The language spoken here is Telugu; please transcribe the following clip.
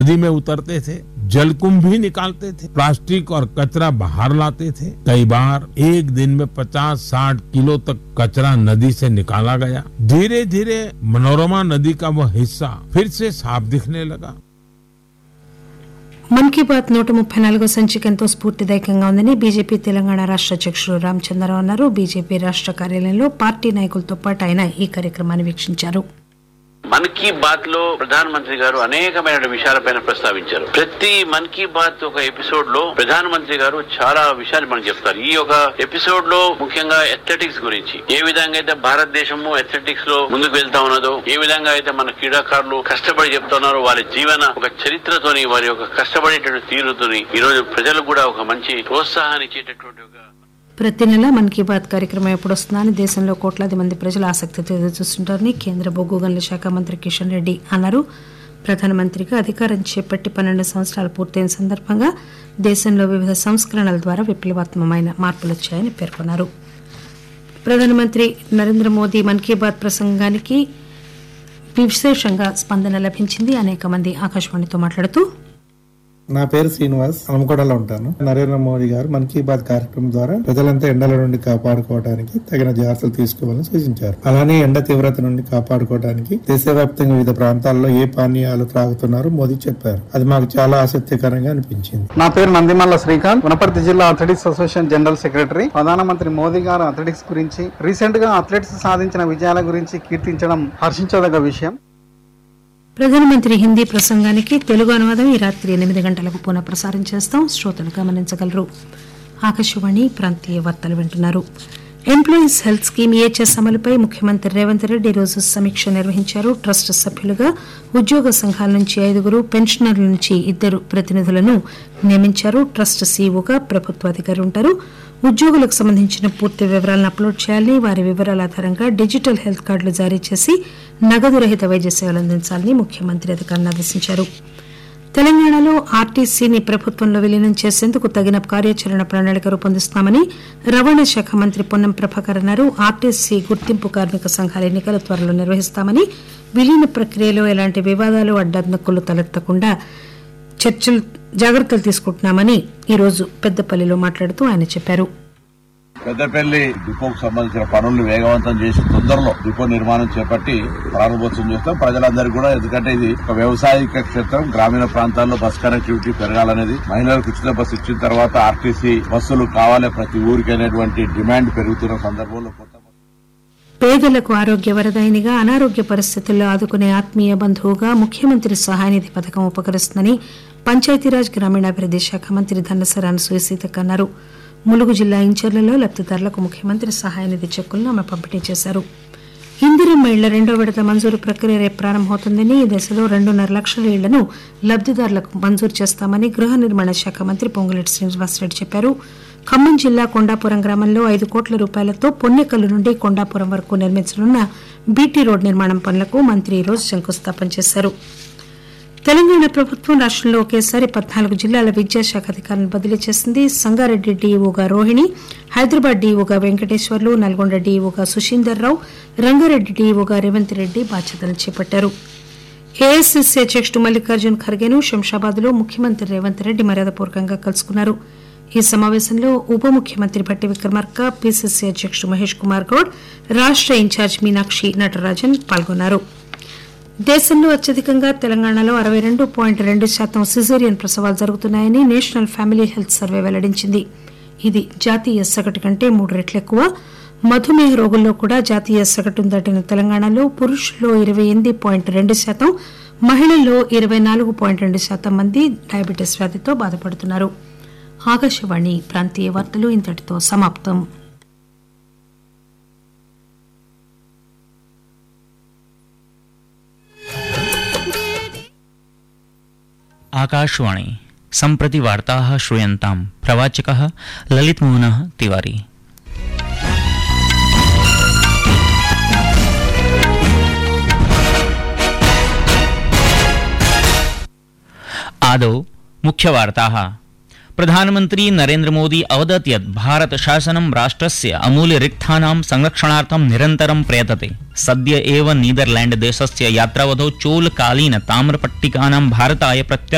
नदी में उतरते थे जलकुंभ भी निकालते थे प्लास्टिक और कचरा बाहर लाते थे कई बार एक दिन में 50-60 किलो तक कचरा नदी से निकाला गया धीरे धीरे मनोरमा नदी का वह हिस्सा फिर से साफ दिखने लगा మన్ కీ బాత్ నూట ముప్పై నాలుగో సంచిక ఎంతో స్ఫూర్తిదాయకంగా ఉందని బీజేపీ తెలంగాణ రాష్ట అధ్యక్షుడు రామచంద్రరావు అన్నారు బీజేపీ రాష్ట కార్యాలయంలో పార్టీ నాయకులతో పాటు ఆయన ఈ కార్యక్రమాన్ని వీక్షించారు మన్ కీ బాత్ లో ప్రధాన మంత్రి గారు అనేకమైన విషయాలపైన ప్రస్తావించారు ప్రతి మన్ కీ బాత్ ఒక ఎపిసోడ్ లో ప్రధాన మంత్రి గారు చాలా విషయాలు మనకు చెప్తారు ఈ ఒక ఎపిసోడ్ లో ముఖ్యంగా అథ్లెటిక్స్ గురించి ఏ విధంగా అయితే భారతదేశము అథ్లెటిక్స్ లో ముందుకు వెళ్తా ఉన్నదో ఏ విధంగా అయితే మన క్రీడాకారులు కష్టపడి చెప్తున్నారో వారి జీవన ఒక చరిత్రతోని వారి యొక్క కష్టపడేటువంటి తీరుతోని ఈ రోజు ప్రజలకు కూడా ఒక మంచి ప్రోత్సాహాన్ని ఇచ్చేటటువంటి ఒక ప్రతి నెల మన్ కీ బాత్ కార్యక్రమం ఎప్పుడు వస్తుందా అని దేశంలో కోట్లాది మంది ప్రజలు ఆసక్తితో ఎదురుచూస్తుంటారని కేంద్ర బొగ్గు గనుల శాఖ మంత్రి కిషన్ రెడ్డి అన్నారు ప్రధానమంత్రిగా అధికారం చేపట్టి పన్నెండు సంవత్సరాలు పూర్తయిన సందర్భంగా దేశంలో వివిధ సంస్కరణల ద్వారా విప్లవాత్మకమైన మార్పులు వచ్చాయని పేర్కొన్నారు ప్రధానమంత్రి నరేంద్ర మోదీ మన్ కీ బాత్ ప్రసంగానికి విశేషంగా స్పందన లభించింది అనేక మంది ఆకాశవాణితో మాట్లాడుతూ నా పేరు శ్రీనివాస్ హనుమకొండలో ఉంటాను నరేంద్ర మోడీ గారు మన్ కీ బాత్ కార్యక్రమం ద్వారా ప్రజలంతా ఎండల నుండి కాపాడుకోవడానికి తగిన జాగ్రత్తలు తీసుకోవాలని సూచించారు అలానే ఎండ తీవ్రత నుండి కాపాడుకోవడానికి దేశవ్యాప్తంగా వివిధ ప్రాంతాల్లో ఏ పానీయాలు త్రాగుతున్నారో మోదీ చెప్పారు అది మాకు చాలా ఆసక్తికరంగా అనిపించింది నా పేరు నందిమల్ల శ్రీకాంత్ వనపర్తి జిల్లా అథ్లెటిక్స్ అసోసియేషన్ జనరల్ సెక్రటరీ ప్రధానమంత్రి మోదీ గారు అథ్లెటిక్స్ గురించి రీసెంట్ గా అథ్లెట్స్ సాధించిన విజయాల గురించి కీర్తించడం హర్షించదగ్గ విషయం ప్రధానమంత్రి హిందీ ప్రసంగానికి తెలుగు అనువాదం ఈ రాత్రి ఎనిమిది గంటలకు పునః ప్రసారం చేస్తాం శ్రోతలు గమనించగలరు ఆకాశవాణి ప్రాంతీయ వార్తలు వింటున్నారు ఎంప్లాయీస్ హెల్త్ స్కీమ్ ఏహెచ్ఎస్ అమలుపై ముఖ్యమంత్రి రేవంత్ రెడ్డి ఈరోజు సమీక్ష నిర్వహించారు ట్రస్ట్ సభ్యులుగా ఉద్యోగ సంఘాల నుంచి ఐదుగురు పెన్షనర్ల నుంచి ఇద్దరు ప్రతినిధులను నియమించారు ట్రస్ట్ సీఈఓగా ప్రభుత్వ అధికారి ఉంటారు ఉద్యోగులకు సంబంధించిన పూర్తి వివరాలను అప్లోడ్ చేయాలని వారి వివరాల ఆధారంగా డిజిటల్ హెల్త్ కార్డులు జారీ చేసి నగదు రహిత వైద్య సేవలు అందించాలని ముఖ్యమంత్రి అధికారులను ఆదేశించారు తెలంగాణలో ఆర్టీసీని ప్రభుత్వంలో విలీనం చేసేందుకు తగిన కార్యాచరణ ప్రణాళిక రూపొందిస్తున్నామని రవాణా శాఖ మంత్రి పొన్నం ప్రభాకర్ అన్నారు ఆర్టీసీ గుర్తింపు కార్మిక సంఘాల ఎన్నికలు త్వరలో నిర్వహిస్తామని విలీన ప్రక్రియలో ఎలాంటి వివాదాలు అడ్డంకులు తలెత్తకుండా చర్చలు జాగ్రత్తలు తీసుకుంటున్నామని ఈరోజు పెద్దపల్లిలో మాట్లాడుతూ ఆయన చెప్పారు పెద్దపల్లి డిపోకు సంబంధించిన పనులను వేగవంతం చేసి తొందరలో డిపో నిర్మాణం చేపట్టి ప్రారంభోత్సవం చేస్తాం ప్రజలందరికీ కూడా ఎందుకంటే ఇది ఒక వ్యవసాయక క్షేత్రం గ్రామీణ ప్రాంతాల్లో బస్ కనెక్టివిటీ పెరగాలనేది మహిళలకు ఉచిత బస్సు ఇచ్చిన తర్వాత ఆర్టీసీ బస్సులు కావాలి ప్రతి ఊరికి అనేటువంటి డిమాండ్ పెరుగుతున్న సందర్భంలో కొత్త బస్సు పేదలకు ఆరోగ్య వరదాయినిగా అనారోగ్య పరిస్థితుల్లో ఆదుకునే ఆత్మీయ బంధువుగా ముఖ్యమంత్రి సహాయనిధి పథకం ఉపకరిస్తుందని పంచాయతీరాజ్ గ్రామీణాభివృద్ది శాఖ మంత్రి ధనసరాన్ సుయసీతక్ అన్నారు ములుగు జిల్లా ఇంచర్లలో లబ్దిదారులకు ముఖ్యమంత్రి సహాయనిధి చెక్కులను ఆమె పంపిణీ చేశారు ఇందిరమ్మ ఇళ్ల రెండో విడత మంజూరు ప్రక్రియ రేపు ప్రారంభమవుతుందని ఈ దశలో రెండున్నర లక్షల ఇళ్లను లబ్దిదారులకు మంజూరు చేస్తామని గృహ నిర్మాణ శాఖ మంత్రి పొంగులేటి శ్రీనివాసరెడ్డి చెప్పారు ఖమ్మం జిల్లా కొండాపురం గ్రామంలో ఐదు కోట్ల రూపాయలతో పొన్నెకల్లు నుండి కొండాపురం వరకు నిర్మించనున్న బీటీ రోడ్ నిర్మాణం పనులకు మంత్రి ఈ రోజు శంకుస్థాపన చేశారు తెలంగాణ ప్రభుత్వం రాష్టంలో ఒకేసారి పద్నాలుగు జిల్లాల విద్యాశాఖ అధికారులను బదిలీ చేసింది సంగారెడ్డి డీఈఓగా రోహిణి హైదరాబాద్ డీఈఓగా వెంకటేశ్వర్లు నల్గొండ డీఈఓగా సుశీందర్ రావు రంగారెడ్డి డీఈఓగా రేవంత్ రెడ్డి బాధ్యతలు చేపట్టారు ఏఐసిసి అధ్యక్షుడు మల్లికార్జున్ ఖర్గేను శంషాబాద్ లో ముఖ్యమంత్రి రేవంత్ రెడ్డి మర్యాదపూర్వకంగా కలుసుకున్నారు ఈ సమావేశంలో ఉప ముఖ్యమంత్రి భట్టి విక్రమార్క పిసిసి అధ్యక్షుడు మహేష్ కుమార్ గౌడ్ రాష్ట ఇన్ఛార్జ్ మీనాక్షి నటరాజన్ పాల్గొన్నారు దేశంలో అత్యధికంగా తెలంగాణలో అరవై రెండు పాయింట్ రెండు శాతం సిజేరియన్ ప్రసవాలు జరుగుతున్నాయని నేషనల్ ఫ్యామిలీ హెల్త్ సర్వే వెల్లడించింది ఇది జాతీయ సగటు కంటే మూడు రెట్లు ఎక్కువ మధుమేహ రోగుల్లో కూడా జాతీయ సగటును దాటిన తెలంగాణలో పురుషుల్లో ఇరవై ఎనిమిది పాయింట్ రెండు శాతం మహిళల్లో ఇరవై నాలుగు పాయింట్ రెండు శాతం మంది డయాబెటీస్ వ్యాధితో బాధపడుతున్నారు ఆకాశవాణి ప్రాంతీయ వార్తలు ఇంతటితో సమాప్తం आकाशवाणी सम्प्रति वार्ताः श्रूयन्ताम् प्रवाचकः ललितमोहनः तिवारी आदौ मुख्यवार्ताः प्रधानमन्त्री नरेन्द्रमोदी अवदत् यत् भारतशासनं राष्ट्रस्य अमूल्यरिक्थानां संरक्षणार्थं निरन्तरं प्रयतते सद्य एव नीदरलैण्ड देशस्य यात्रावधौ चोलकालीन ताम्रपट्टिकानां भारताय प्रत्य